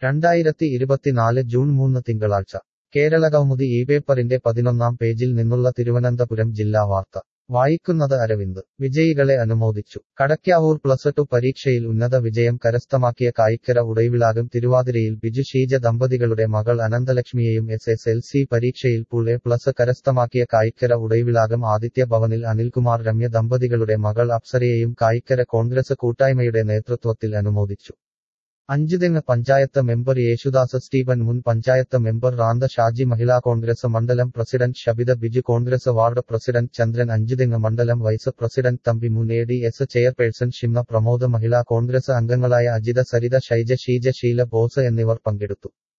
രണ്ടായിരത്തി ഇരുപത്തിനാല് ജൂൺ മൂന്ന് തിങ്കളാഴ്ച കേരളകൗമുദി ഈ പേപ്പറിന്റെ പതിനൊന്നാം പേജിൽ നിന്നുള്ള തിരുവനന്തപുരം ജില്ലാ വാർത്ത വായിക്കുന്നത് അരവിന്ദ് വിജയികളെ അനുമോദിച്ചു കടയ്ക്കാവൂർ പ്ലസ് ടു പരീക്ഷയിൽ ഉന്നത വിജയം കരസ്ഥമാക്കിയ കായിക്കര ഉടൈവിളാകം തിരുവാതിരയിൽ ബിജു ഷീജ ദമ്പതികളുടെ മകൾ അനന്തലക്ഷ്മിയെയും എസ് എസ് എൽ സി പരീക്ഷയിൽ പൂൾ എ പ്ലസ് കരസ്ഥമാക്കിയ കായിക്കര ഉടൈവിളാകം ആദിത്യ ഭവനിൽ അനിൽകുമാർ രമ്യ ദമ്പതികളുടെ മകൾ അപ്സരയെയും കായിക്കര കോൺഗ്രസ് കൂട്ടായ്മയുടെ നേതൃത്വത്തിൽ അനുമോദിച്ചു അഞ്ചുതെങ്ങ് പഞ്ചായത്ത് മെമ്പർ യേശുദാസ് സ്റ്റീഫൻ മുൻ പഞ്ചായത്ത് മെമ്പർ റാന്ത ഷാജി മഹിളാ കോൺഗ്രസ് മണ്ഡലം president Shabitha Biju Congress ward president Chandran Anchuthengu മണ്ഡലം വൈസ് പ്രസിഡന്റ് തമ്പി മുൻ A D S chairperson Shimna Pramod Mahila Congress അംഗങ്ങളായ അജിത സരിത ഷൈജ ഷീജ ഷീല ബോസ് എന്നിവർ പങ്കെടുത്തു